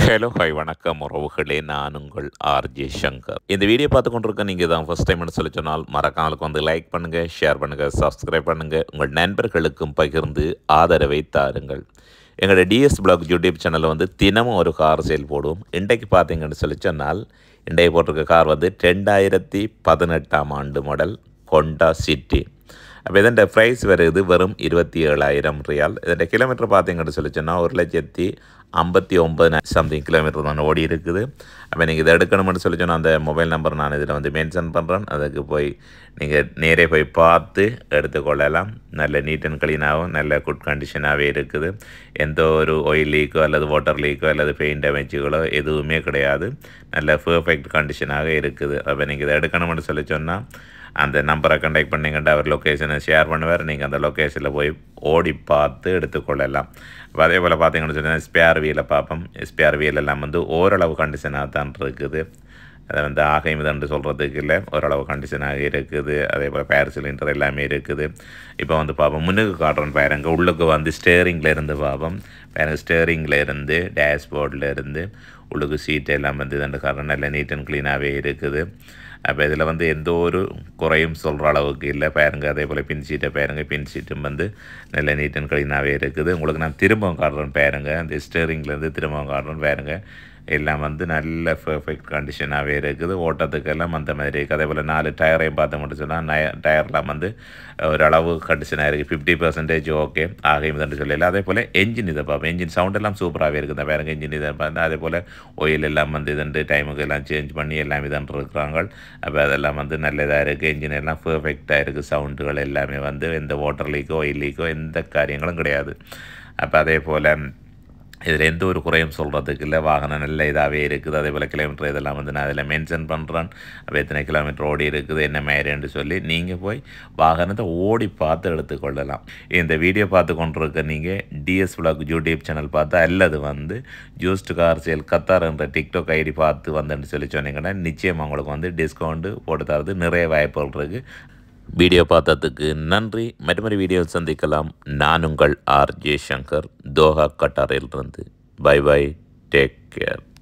hello hi வணக்கம் உறவுகளே நான் உங்கள் ஆர்ஜே சங்கர் இந்த வீடியோ பார்த்து கொண்டிருக்க நீங்கள் தான் ஃபஸ்ட் டைம் சொல்லி சொன்னால் மறக்காமலுக்கு வந்து லைக் பண்ணுங்கள் ஷேர் பண்ணுங்கள் சப்ஸ்கிரைப் பண்ணுங்கள் உங்கள் நண்பர்களுக்கும் பகிர்ந்து ஆதரவை தாருங்கள் எங்களோட டிஎஸ் பிளாக் யூடியூப் சேனலில் வந்து தினமும் ஒரு கார் சேல் போடுவோம் இன்றைக்கு பார்த்தீங்கன்னு சொல்லி சொன்னால் இன்றைக்கு போட்டிருக்க கார் வந்து ரெண்டாயிரத்தி பதினெட்டாம் ஆண்டு மாடல் கொண்டா சிட்டி அப்போ இதோட ப்ரைஸ் வருது வெறும் இருபத்தி ஏழாயிரம் ரியால் இதோட கிலோமீட்டர் பார்த்தீங்கன்னு சொல்லி சொன்னால் ஒரு லட்சத்தி ஐம்பத்தி ஒம்பது சம்திங் கிலோமீட்டர் தான் ஓடி இருக்குது அப்போ நீங்கள் இதை எடுக்கணும்னு சொல்லி சொன்னால் அந்த மொபைல் நம்பர் நான் இதில் வந்து மென்ஷன் பண்ணுறேன் அதுக்கு போய் நீங்கள் நேரே போய் பார்த்து எடுத்துக்கொள்ளலாம் நல்ல நீட் அண்ட் க்ளீனாகவும் நல்ல குட் கண்டிஷனாகவே இருக்குது எந்த ஒரு ஆயில் லீக்கோ அல்லது வாட்டர் லீக்கோ அல்லது பெயிண்ட் டேமேஜுகளோ எதுவுமே கிடையாது நல்ல பர்ஃபெக்ட் கண்டிஷனாக இருக்குது அப்போ நீங்கள் இதை எடுக்கணும்னு சொல்லி சொன்னால் அந்த நம்பரை கண்டெக்ட் பண்ணிங்கன்ட்டு அவர் லொக்கேஷனை ஷேர் பண்ணுவார் நீங்கள் அந்த லொக்கேஷனில் போய் ஓடி பார்த்து எடுத்துக்கொள்ளலாம் அப்ப அதே போல் பார்த்தீங்கன்னு சொன்னால் ஸ்பேர் வீலை பார்ப்போம் ஸ்பேர் வீல் எல்லாம் வந்து ஓரளவு கண்டிஷனாக தான் இருக்குது அதை வந்து ஆகை மிதன்று சொல்கிறதுக்கு இல்லை ஓரளவு கண்டிஷனாக இருக்குது அதே போல் ஃபயர் சிலிண்டர் எல்லாமே இருக்குது இப்போ வந்து பார்ப்போம் முன்னுக்கு காட்டுறோம் பாருங்க உள்ளுக்கு வந்து ஸ்டேரிங்கில் இருந்து பார்ப்போம் பாருங்க ஸ்டேரிங்கில் இருந்து டேஷ்போர்டில் இருந்து உள்ளுக்கு சீட் எல்லாம் வந்து இதண்டு காரணம் நல்ல நீட் அண்ட் க்ளீனாகவே இருக்குது அப்போ இதில் வந்து எந்த ஒரு குறையும் சொல்கிற அளவுக்கு இல்லை பாருங்க அதே போல் பின் சீட்டை பாருங்க பின் சீட்டும் வந்து நல்ல நீட் அண்ட் க்ளீனாகவே இருக்குது உங்களுக்கு நான் திரும்பவும் காட்டுறேன் பாருங்க இந்த ஸ்டேரிங்லேருந்து திரும்பவும் காட்டுறேன் பாருங்க எல்லாம் வந்து நல்ல பர்ஃபெக்ட் கண்டிஷனாகவே இருக்குது ஓட்டத்துக்கெல்லாம் அந்த மாதிரி இருக்குது அதே போல் நாலு டயரையும் பார்த்து மட்டும் சொன்னால் நய டயர்லாம் வந்து ஓரளவு கண்டிஷனாக இருக்குது ஃபிஃப்டி பர்சன்டேஜ் ஓகே ஆகையும் தான் சொல்லல அதே போல் என்ஜின் இதை பார்ப்போம் என்ஜின் சவுண்ட் எல்லாம் சூப்பராகவே இருக்குது இந்த பாருங்க என்ஜின் இதை பார்த்தா அதே போல் ஆயில் எல்லாம் வந்து இதண்டு டைமுக்கு எல்லாம் சேஞ்ச் பண்ணி எல்லாம் இதன் இருக்கிறாங்க அப்போ அதெல்லாம் வந்து நல்ல இதாக இருக்குது என்ஜின் எல்லாம் பர்ஃபெக்டாக இருக்குது சவுண்டுகள் எல்லாமே வந்து எந்த வாட்டர் லீக்கோ ஆயில் லீக்கோ எந்த காரியங்களும் கிடையாது அப்போ அதே போல் இதில் எந்த ஒரு குறையும் சொல்கிறதுக்கு இல்லை வாகனம் நல்ல இதாகவே இருக்குது அதே போல் கிலோமீட்டர் இதெல்லாம் வந்து நான் அதில் மென்ஷன் பண்ணுறேன் அப்போ எத்தனை கிலோமீட்டர் ஓடி இருக்குது என்ன மாதிரின்னு சொல்லி நீங்கள் போய் வாகனத்தை ஓடி பார்த்து எடுத்துக்கொள்ளலாம் இந்த வீடியோ பார்த்து கொண்டிருக்க நீங்கள் டிஎஸ் விளாக் யூடியூப் சேனல் பார்த்து அல்லது வந்து ஜூஸ்ட் கார் சேல் கத்தார் என்ற டிக்டாக் ஐடி பார்த்து வந்தேன்னு சொல்லி சொன்னீங்கன்னா நிச்சயம் உங்களுக்கு வந்து டிஸ்கவுண்ட்டு போட்டு தரது நிறைய வாய்ப்புகள் இருக்குது வீடியோ பார்த்ததுக்கு நன்றி மற்றொரு வீடியோ சந்திக்கலாம் நான் உங்கள் ஆர் ஜே சங்கர் தோஹா கட்டாரிலிருந்து பை பை டேக் கேர்